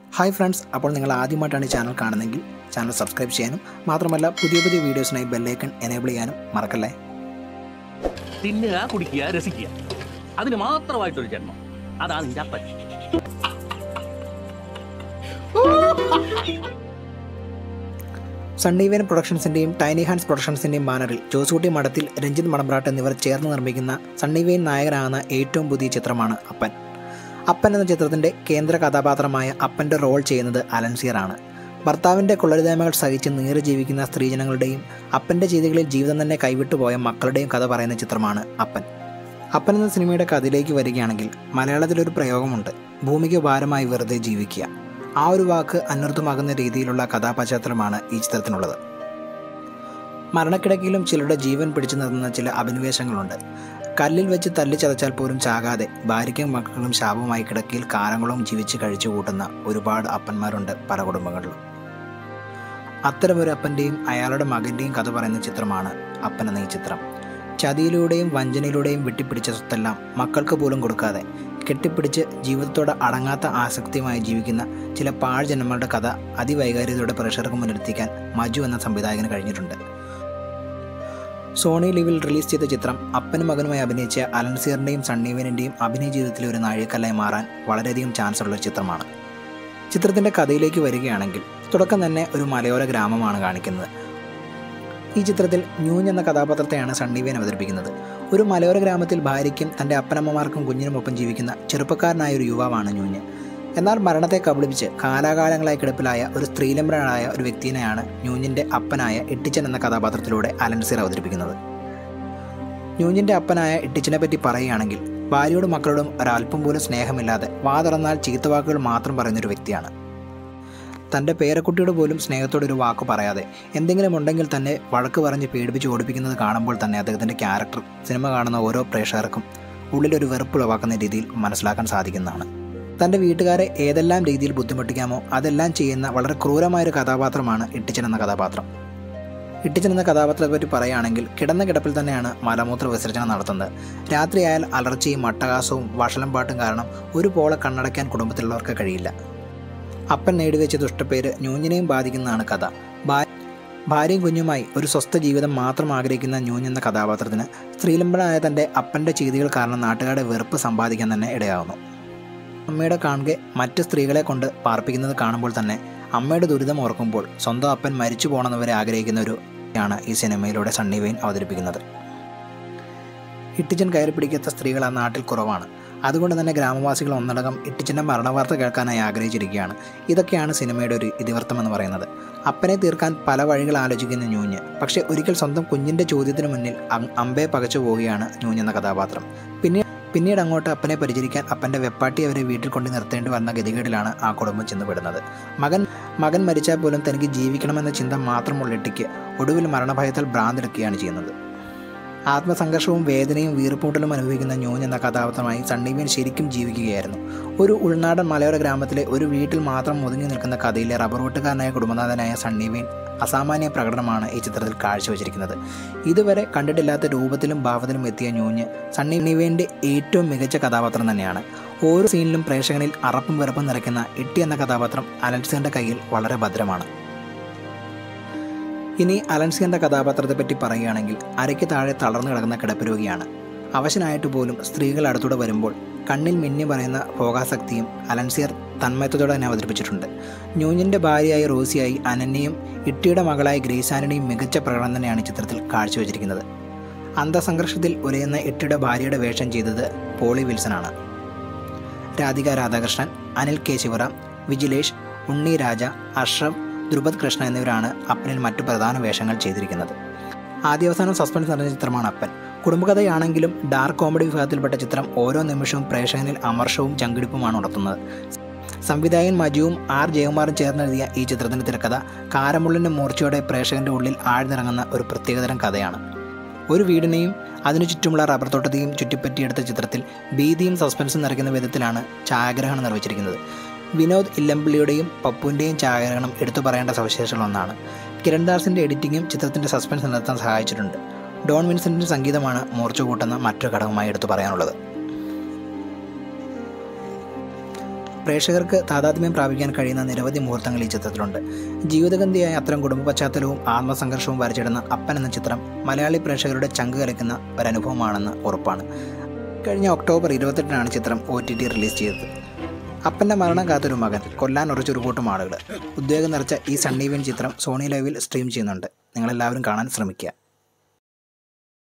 hi friends അപ്പോൾ നിങ്ങൾ ആദ്യമായിട്ടാണ് ഈ ചാനൽ കാണുന്നതെങ്കിൽ ചാനൽ സബ്സ്ക്രൈബ് ചെയ്യാനും മാത്രമല്ല പുതിയ പുതിയ വീഡിയോസിനായി ബെല്ലൈക്കൺ എനേബിൾ ചെയ്യാനും മറക്കല്ലേ തിന്നുക കുടിക്കുക രസിക്കുക അതിന് മാത്രമായിട്ടൊരു ജന്മം അതാണ് നിന്റെ അപ്പൻ സണ്ണീവേൻ പ്രൊഡക്ഷൻസിൻ്റെയും ടൈനി ഹാൻഡ്സ് പ്രൊഡക്ഷൻസിൻ്റെയും ബാനറിൽ ജോസൂട്ടി മഠത്തിൽ രഞ്ജിത്ത് മടമ്പ്രാട്ട് എന്നിവർ ചേർന്ന് നിർമ്മിക്കുന്ന സണ്ണിവേൻ നായകനാകുന്ന ഏറ്റവും പുതിയ ചിത്രമാണ് അപ്പൻ അപ്പൻ എന്ന ചിത്രത്തിൻ്റെ കേന്ദ്ര കഥാപാത്രമായ അപ്പൻ്റെ റോൾ ചെയ്യുന്നത് അലൻസിയറാണ് ഭർത്താവിൻ്റെ കൊള്ളരുതായ്മകൾ സഹിച്ച് നീറി ജീവിക്കുന്ന സ്ത്രീജനങ്ങളുടെയും അപ്പൻ്റെ ചെയ്തികളിൽ ജീവിതം തന്നെ കൈവിട്ടുപോയ മക്കളുടെയും കഥ പറയുന്ന ചിത്രമാണ് അപ്പൻ അപ്പൻ എന്ന സിനിമയുടെ കഥയിലേക്ക് വരികയാണെങ്കിൽ മലയാളത്തിലൊരു പ്രയോഗമുണ്ട് ഭൂമിക്ക് ഭാരമായി വെറുതെ ജീവിക്കുക ആ ഒരു വാക്ക് അനർത്ഥമാകുന്ന രീതിയിലുള്ള കഥാപശ്ചാത്തലമാണ് ഈ ചിത്രത്തിനുള്ളത് മരണക്കിടക്കയിലും ചിലരുടെ ജീവൻ പിടിച്ചു നിർത്തുന്ന ചില അഭിനിവേശങ്ങളുണ്ട് കല്ലിൽ വെച്ച് തല്ലിച്ചതച്ചാൽ പോലും ചാകാതെ ഭാര്യയ്ക്കും മക്കളും ശാപമായി കിടക്കയിൽ കാലങ്ങളും ജീവിച്ച് കഴിച്ചു കൂട്ടുന്ന ഒരുപാട് അപ്പന്മാരുണ്ട് പല കുടുംബങ്ങളിലും അത്തരമൊരു അപ്പൻ്റെയും അയാളുടെ മകൻ്റെയും കഥ പറയുന്ന ചിത്രമാണ് അപ്പൻ എന്ന ഈ ചിത്രം ചതിയിലൂടെയും വഞ്ചനയിലൂടെയും വെട്ടിപ്പിടിച്ച സ്വത്തെല്ലാം മക്കൾക്ക് പോലും കൊടുക്കാതെ കെട്ടിപ്പിടിച്ച് ജീവിതത്തോട് അടങ്ങാത്ത ആസക്തിയുമായി ജീവിക്കുന്ന ചില പാഴ്ജന്മങ്ങളുടെ കഥ അതിവൈകാരികതയോടെ പ്രേക്ഷകർക്ക് മുന്നിലെത്തിക്കാൻ മജു എന്ന സംവിധായകന് കഴിഞ്ഞിട്ടുണ്ട് സോണി ലിവിൽ റിലീസ് ചെയ്ത ചിത്രം അപ്പനും മകനുമായി അഭിനയിച്ച അലൻസിയറിൻ്റെയും സണ്ണീവനിൻ്റെയും അഭിനയ ജീവിതത്തിലെ ഒരു നാഴികക്കല്ലായി മാറാൻ വളരെയധികം ചാൻസ് ഉള്ള ഒരു ചിത്രമാണ് ചിത്രത്തിൻ്റെ കഥയിലേക്ക് വരികയാണെങ്കിൽ തുടക്കം തന്നെ ഒരു മലയോര ഗ്രാമമാണ് കാണിക്കുന്നത് ഈ ചിത്രത്തിൽ ന്യൂഞ്ഞ് എന്ന കഥാപാത്രത്തെയാണ് സണ്ണീവേൻ അവതരിപ്പിക്കുന്നത് ഒരു മലയോര ഗ്രാമത്തിൽ ഭാര്യയ്ക്കും തൻ്റെ അപ്പനമ്മമാർക്കും കുഞ്ഞിനുമൊപ്പം ജീവിക്കുന്ന ചെറുപ്പക്കാരനായ ഒരു യുവാവാണ് ന്യൂഞ്ഞ് എന്നാൽ മരണത്തെ കബളിപ്പിച്ച് കാലാകാലങ്ങളായി കിടപ്പിലായ ഒരു സ്ത്രീലംബനായ ഒരു വ്യക്തിയെയാണ് ന്യൂഞ്ഞിൻ്റെ അപ്പനായ ഇട്ടിച്ചൻ എന്ന കഥാപാത്രത്തിലൂടെ അലൻസിർ അവതരിപ്പിക്കുന്നത് ന്യൂഞ്ഞിൻ്റെ അപ്പനായ ഇട്ടിച്ചനെ പറ്റി പറയുകയാണെങ്കിൽ ഭാര്യയോടും മക്കളോടും ഒരല്പം പോലും സ്നേഹമില്ലാതെ വാ തുറന്നാൽ ചീത്തവാക്കുകൾ മാത്രം പറയുന്നൊരു വ്യക്തിയാണ് തൻ്റെ പേരക്കുട്ടിയോട് പോലും സ്നേഹത്തോടെ ഒരു വാക്ക് പറയാതെ എന്തെങ്കിലും ഉണ്ടെങ്കിൽ തന്നെ വഴക്ക് പറഞ്ഞ് പേടിപ്പിച്ച് ഓടിപ്പിക്കുന്നത് കാണുമ്പോൾ തന്നെ അദ്ദേഹത്തിൻ്റെ ക്യാരക്ടർ സിനിമ കാണുന്ന ഓരോ പ്രേക്ഷകർക്കും ഉള്ളിലൊരു വെറുപ്പ് ഉളവാക്കുന്ന രീതിയിൽ മനസ്സിലാക്കാൻ സാധിക്കുന്നതാണ് തൻ്റെ വീട്ടുകാരെ ഏതെല്ലാം രീതിയിൽ ബുദ്ധിമുട്ടിക്കാമോ അതെല്ലാം ചെയ്യുന്ന വളരെ ക്രൂരമായൊരു കഥാപാത്രമാണ് ഇട്ടിച്ചൻ എന്ന കഥാപാത്രം ഇട്ടിച്ചൻ എന്ന കഥാപാത്രത്തെ പറ്റി പറയുകയാണെങ്കിൽ കിടന്ന കിടപ്പിൽ തന്നെയാണ് മലമൂത്ര വിസർജനം നടത്തുന്നത് രാത്രിയായാൽ അലർച്ചയും അട്ടഹാസവും വഷളം പാട്ടും കാരണം ഒരു പോളെ കണ്ണടയ്ക്കാൻ കുടുംബത്തിലുള്ളവർക്ക് കഴിയില്ല അപ്പൻ നേടിവെച്ച ദുഷ്ടപ്പേര് ന്യൂഞ്ഞിനെയും ബാധിക്കുന്നതാണ് കഥ ഭാ- ഭാര്യയും കുഞ്ഞുമായി ഒരു സ്വസ്ഥ ജീവിതം മാത്രം ആഗ്രഹിക്കുന്ന ന്യൂഞ്ഞ് എന്ന കഥാപാത്രത്തിന് സ്ത്രീലംബനായ തൻ്റെ അപ്പൻ്റെ ചെയ്തികൾ കാരണം നാട്ടുകാരുടെ വെറുപ്പ് സമ്പാദിക്കാൻ തന്നെ ഇടയാകുന്നു അമ്മയുടെ കാണുക മറ്റ് സ്ത്രീകളെ കൊണ്ട് പാർപ്പിക്കുന്നത് കാണുമ്പോൾ തന്നെ അമ്മയുടെ ദുരിതം ഓർക്കുമ്പോൾ സ്വന്തം അപ്പൻ മരിച്ചു പോകണമെന്നവരെ ആഗ്രഹിക്കുന്ന ഒരു ആണ് ഈ സിനിമയിലൂടെ സണ്ണി വെയിൻ അവതരിപ്പിക്കുന്നത് ഇട്ടിച്ചൻ കയറി പിടിക്കാത്ത സ്ത്രീകൾ ആ നാട്ടിൽ കുറവാണ് അതുകൊണ്ട് തന്നെ ഗ്രാമവാസികൾ ഒന്നടങ്കം ഇട്ടിച്ചൻ്റെ മരണവാർത്ത കേൾക്കാനായി ആഗ്രഹിച്ചിരിക്കുകയാണ് ഇതൊക്കെയാണ് സിനിമയുടെ ഒരു ഇതിവൃത്തം എന്ന് പറയുന്നത് അപ്പനെ തീർക്കാൻ പല വഴികൾ ആലോചിക്കുന്ന ന്യൂഞ്ഞ് പക്ഷേ ഒരിക്കൽ സ്വന്തം കുഞ്ഞിൻ്റെ ചോദ്യത്തിന് മുന്നിൽ അം- അമ്പെ പകച്ചു പോവുകയാണ് ന്യൂഞ്ഞ് എന്ന കഥാപാത്രം പിന്നീട് പിന്നീട് അങ്ങോട്ട് അപ്പനെ പരിചരിക്കാൻ അപ്പൻ്റെ വെപ്പാട്ടി അവരെ വീട്ടിൽ കൊണ്ട് നിർത്തേണ്ടി വന്ന ഗതികേടിലാണ് ആ കുടുംബം ചെന്നുപെടുന്നത് മകൻ മകൻ മരിച്ചാൽ പോലും തനിക്ക് ജീവിക്കണമെന്ന ചിന്ത മാത്രമുള്ള ഇട്ടിക്ക് ഒടുവിൽ മരണഭയത്താൽ ഭ്രാന്തെടുക്കുകയാണ് ചെയ്യുന്നത് ആത്മസംഘർഷവും വേദനയും വീർപ്പൂട്ടലും അനുഭവിക്കുന്ന ന്യൂൻ എന്ന കഥാപാത്രമായി സണ്ണീവൻ ശരിക്കും ജീവിക്കുകയായിരുന്നു ഒരു ഉൾനാടൻ മലയോര ഗ്രാമത്തിലെ ഒരു വീട്ടിൽ മാത്രം ഒതുങ്ങി നിൽക്കുന്ന കഥയിലെ റബ്ബർ വെട്ടുകാരനായ കുടുംബനാഥനായ സണ്ണീവൻ അസാമാന്യ പ്രകടനമാണ് ഈ ചിത്രത്തിൽ കാഴ്ചവെച്ചിരിക്കുന്നത് ഇതുവരെ കണ്ടിട്ടില്ലാത്ത രൂപത്തിലും ഭാവത്തിലും എത്തിയ ന്യൂഞ്ഞ് സണ്ണി നിവേൻ്റെ ഏറ്റവും മികച്ച കഥാപാത്രം തന്നെയാണ് ഓരോ സീനിലും പ്രേക്ഷകനിൽ അറപ്പും വെറുപ്പും നിറയ്ക്കുന്ന ഇട്ടി എന്ന കഥാപാത്രം അലൻസിൻ്റെ കയ്യിൽ വളരെ ഭദ്രമാണ് ഇനി അലൻസിയൻ്റെ കഥാപാത്രത്തെ പറ്റി പറയുകയാണെങ്കിൽ അരയ്ക്ക് താഴെ തളർന്നു കിടക്കുന്ന കിടപ്പുരോഗിയാണ് അവശനായിട്ട് പോലും സ്ത്രീകൾ അടുത്തൂടെ വരുമ്പോൾ കണ്ണിൽ മിന്നി പറയുന്ന ഭോഗാസക്തിയും അലൻസിയർ തന്മയത്വത്തോടെ തന്നെ അവതരിപ്പിച്ചിട്ടുണ്ട് ന്യൂഞ്ഞിൻ്റെ ഭാര്യയായ റോസിയായി അനന്യയും ഇട്ടിയുടെ മകളായ ഗ്രേസാനിനെയും മികച്ച പ്രകടനം തന്നെയാണ് ഈ ചിത്രത്തിൽ കാഴ്ചവെച്ചിരിക്കുന്നത് അന്തസംഘർഷത്തിൽ ഉലയുന്ന ഇട്ടിയുടെ ഭാര്യയുടെ വേഷം ചെയ്തത് പോളി വിൽസനാണ് രാധിക രാധാകൃഷ്ണൻ അനിൽ കെ ശിവറാം വിജിലേഷ് ഉണ്ണി രാജ അഷ്റഫ് ധ്രുപദ് കൃഷ്ണ എന്നിവരാണ് അപ്പനിൽ മറ്റു പ്രധാന വേഷങ്ങൾ ചെയ്തിരിക്കുന്നത് ആദ്യാവസാനം സസ്പെൻസ് നിറഞ്ഞ ചിത്രമാണ് അപ്പൻ കുടുംബകഥയാണെങ്കിലും ഡാർക്ക് കോമഡി വിഭാഗത്തിൽപ്പെട്ട ചിത്രം ഓരോ നിമിഷവും പ്രേക്ഷകനിൽ അമർഷവും ചങ്കിടിപ്പുമാണ് ഉണർത്തുന്നത് സംവിധായകൻ മജുവും ആർ ജയകുമാറും ചേർന്നെഴുതിയ ഈ ചിത്രത്തിൻ്റെ തിരക്കഥ കാരമുള്ളിൻ്റെ മൂർച്ചയോടെ പ്രേക്ഷകൻ്റെ ഉള്ളിൽ ആഴ്ന്നിറങ്ങുന്ന ഒരു പ്രത്യേകതരം കഥയാണ് ഒരു വീടിനെയും അതിനു ചുറ്റുമുള്ള റബ്ബർ തോട്ടത്തെയും ചുറ്റിപ്പറ്റിയെടുത്ത ചിത്രത്തിൽ ഭീതിയും സസ്പെൻസും നിറയ്ക്കുന്ന വിധത്തിലാണ് ഛായാഗ്രഹണം നിർവഹിച്ചിരിക്കുന്നത് വിനോദ് ഇല്ലമ്പിള്ളിയുടെയും പപ്പുവിൻ്റെയും ഛായാഗ്രഹണം എടുത്തു പറയേണ്ട സവിശേഷതകൾ ഒന്നാണ് കിരൺ ദാസിൻ്റെ എഡിറ്റിങ്ങും ചിത്രത്തിൻ്റെ സസ്പെൻസ് നിലനിർത്താൻ സഹായിച്ചിട്ടുണ്ട് ഡോൺ വിൻസെൻറ്റിൻ്റെ സംഗീതമാണ് മൂർച്ച കൂട്ടുന്ന മറ്റൊരു ഘടകമായി എടുത്തു പറയാനുള്ളത് പ്രേക്ഷകർക്ക് താതാത്മ്യം പ്രാപിക്കാൻ കഴിയുന്ന നിരവധി മുഹൂർത്തങ്ങൾ ഈ ചിത്രത്തിലുണ്ട് ജീവിതഗന്ധിയായ അത്തരം കുടുംബ പശ്ചാത്തലവും ആത്മസംഘർഷവും വരച്ചിടുന്ന അപ്പൻ എന്ന ചിത്രം മലയാളി പ്രേക്ഷകരുടെ ചങ്ക് കലക്കുന്ന ഒരനുഭവമാണെന്ന് ഉറപ്പാണ് കഴിഞ്ഞ ഒക്ടോബർ ഇരുപത്തെട്ടിനാണ് ചിത്രം ഒ ടി ടി റിലീസ് ചെയ്തത് അപ്പൻ്റെ മരണം കാത്തൊരു മകൻ കൊല്ലാൻ ഉറച്ചൊരു കൂട്ടം ആളുകൾ ഉദ്വേഗം നിറച്ച ഈ സണ്ണീവൻ ചിത്രം സോണി ലൈവിൽ സ്ട്രീം ചെയ്യുന്നുണ്ട് നിങ്ങളെല്ലാവരും കാണാൻ ശ്രമിക്കുക